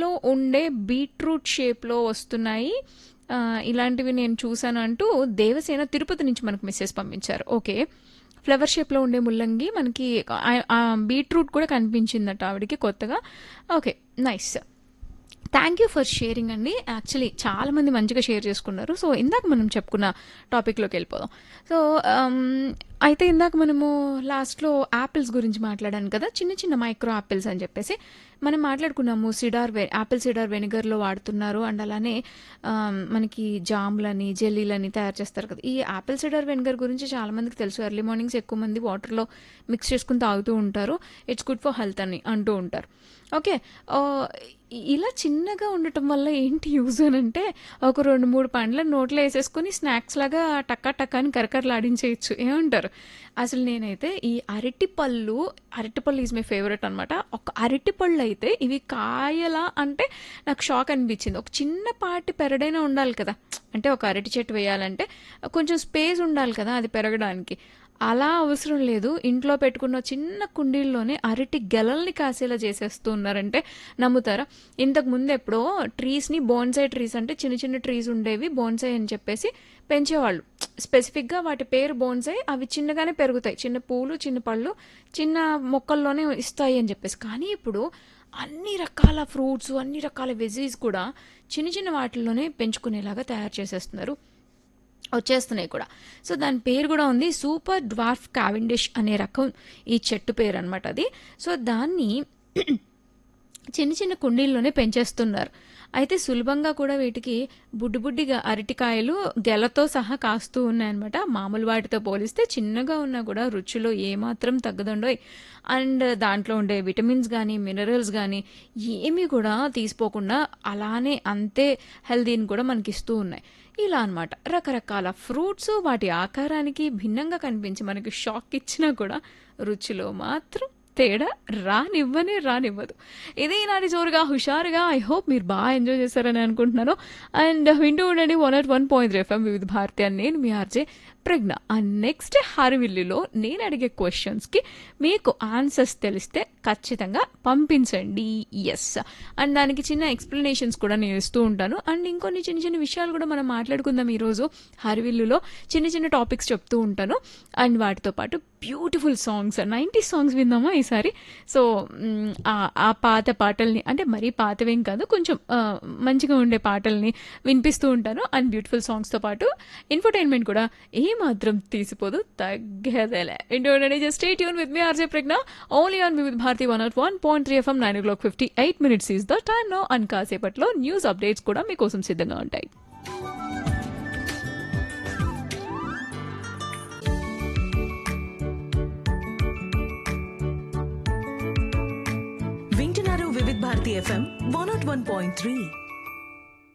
లో ఉండే బీట్రూట్ షేప్‌లో వస్తున్నాయి. ఆహ్, ఇలాంటివి నేను చూసాను అంటూ దేవసేన తిరుపతి నుంచి మనకు మెసేజ్ పంపించారు. ఓకే. ఫ్లవర్ షేప్‌లో ఉండే ముల్లంగి మనకి ఆహ్, ఆహ్, బీట్రూట్ కూడా కనిపించిందట ఆవిడకి కొత్తగా. Okay. Nice. Thank you for sharing అండి. యాక్చువల్లీ చాలా మంది మంచిగా షేర్ చేసుకున్నారు. సో, ఇందాక మనం చెప్పుకున్న టాపిక్‌లోకి వెళ్ళిపోదాం. సో, ఆహ్, అయితే ఇందాక మనము లాస్ట్‌లో యాపిల్స్ గురించి మాట్లాడాను కదా! చిన్న చిన్న మైక్రో యాపిల్స్ అని చెప్పేసి. మనం మాట్లాడుకున్నాము సిడార్ వె యాపిల్ సిడార్ వెనిగర్‌లో వాడుతున్నారు. అండ్ అలానే ఆహ్, మనకి జామ్‌లని, జెల్లీలని తయారు చేస్తారు కదా! ఈ యాపిల్ సిడార్ వెనిగర్ గురించి చాలా మందికి తెలుసు. ఎర్లీ మార్నింగ్స్ ఎక్కువ మంది వాటర్‌లో మిక్స్ చేసుకొని తాగుతూ ఉంటారు. ఇట్స్ గుడ్ ఫర్ హెల్త్ అని అంటూ ఉంటారు. ఓకే. ఆహ్, ఇలా చిన్నగా ఉండటం వల్ల ఏంటి యూజ్ అనంటే ఒక 2, 3 పండ్లను నోట్లో ఏసేసుకొని స్నాక్స్‌లాగా టకా టకా అని కరకరలాడించేయొచ్చు. ఏమంటారు? అసలు నేనైతే ఈ అరటిపళ్ళు అరటిపళ్ళు ఈజ్ మై ఫేవరెట్ అనమాట. ఒక అరటిపళ్ళైతే ఇవి కాయలా అంటే నాకు షాక్ అనిపించింది. ఒక చిన్నపాటి పెరడైనా ఉండాలి కదా! అంటే ఒక అరటి చెట్టు వేయాలంటే కొంచెం స్పేస్ ఉండాలి కదా! అది పెరగడానికి. అలా అవసరం లేదు. ఇంట్లో పెట్టుకున్న చిన్న కుండీల్లోనే అరటి గెలల్ని కాసేలా చేసేస్తూ ఉన్నారంటే నమ్ముతారా? ఇంతకు ముందు ఎప్పుడో ట్రీస్‌ని బోన్సాయ్ ట్రీస్ అంటే చిన్న చిన్న ట్రీస్ ఉండేవి. బోన్సాయ్ అని చెప్పేసి పెంచేవాళ్ళు. స్పెసిఫిక్‌గా వాటి పేరు బోన్సాయ్. అవి చిన్నగానే పెరుగుతాయి. చిన్న పూలు, చిన్న పళ్ళు, చిన్న మొక్కల్లోనే ఇస్తాయి అని చెప్పేసి. కానీ ఇప్పుడు అన్ని రకాల ఫ్రూట్స్, అన్ని రకాల వెజీస్ కూడా చిన్న చిన్న వాటిల్లోనే పెంచుకునేలాగా తయారు చేసేస్తున్నారు. వచ్చేస్తున్నాయి కూడా. సో, దాని పేరు కూడా ఉంది. సూపర్ డ్వార్ఫ్ కావెండిష్ అనే రకం ఈ చెట్టు పేరనమాట అది. సో, దాన్ని చిన్న చిన్న కుండీల్లోనే పెంచేస్తున్నారు. అయితే సులభంగా కూడా వీటికి బుడ్డి బుడ్డిగా అరటికాయలు గెలతో సహా కాస్తూ ఉన్నాయన్నమాట. మామూలు వాటితో పోలిస్తే చిన్నగా ఉన్నా కూడా రుచిలో ఏమాత్రం తగ్గదండోయ్. అండ్ దాంట్లో ఉండే విటమిన్స్ గానీ, మినరల్స్ గానీ ఏమీ కూడా తీసిపోకుండా అలానే అంతే హెల్తీని కూడా మనకిస్తూ ఉన్నాయి. ఇలా అనమాట. రకరకాల ఫ్రూట్స్ వాటి ఆకారానికి భిన్నంగా కనిపించి మనకి షాక్ ఇచ్చినా కూడా రుచిలో మాత్రం తేడా రానివ్వనే రానివ్వదు. ఇది ఈనాటి జోరుగా హుషారుగా ఐ హోప్ మీరు బా ఎంజాయ్ చేశారని అనుకుంటున్నాను. అండ్ వింటూ ఉండండి 101.3 ఎఫ్ఎం వివిధ భారతి అని నేను మీ ఆర్జే ప్రజ్ఞ. అండ్ నెక్స్ట్ హరివిల్లులో నేను అడిగే క్వశ్చన్స్‌కి మీకు ఆన్సర్స్ తెలిస్తే ఖచ్చితంగా పంపించండి. యెస్. అండ్ దానికి చిన్న ఎక్స్‌ప్లనేషన్స్ కూడా నేను ఇస్తూ ఉంటాను. అండ్ ఇంకొన్ని చిన్న చిన్న విషయాలు కూడా మనం మాట్లాడుకుందాం ఈరోజు హరివిల్లులో. చిన్న చిన్న టాపిక్స్ చెప్తూ ఉంటాను. అండ్ వాటితో పాటు బ్యూటిఫుల్ సాంగ్స్ 90స్ సాంగ్స్ విందామా ఈసారి? సో, హ్మ్, ఆ ఆ పాత పాటల్ని అంటే మరీ పాతవేం కాదు. కొంచెం ఆహ్, మంచిగా ఉండే పాటల్ని వినిపిస్తూ ఉంటాను. అండ్ బ్యూటిఫుల్ సాంగ్స్‌తో పాటు ఇన్ఫర్‌టైన్‌మెంట్ కూడా ఏమాత్రం తీసిపోదు. తగ్గేదేలే. వింటూ ఉండండి. జస్ట్ స్టే ట్యూన్ విత్ మీ RJ Pragna. Only on Vividh Bharati 101.3 FM 9:58 minutes is the time now. And కాసేపట్లో న్యూస్ అప్డేట్స్ కూడా మీకోసం సిద్ధంగా ఉంటాయి. వింటున్నారు వివిధ్ భారతి ఎఫ్ఎం 101.3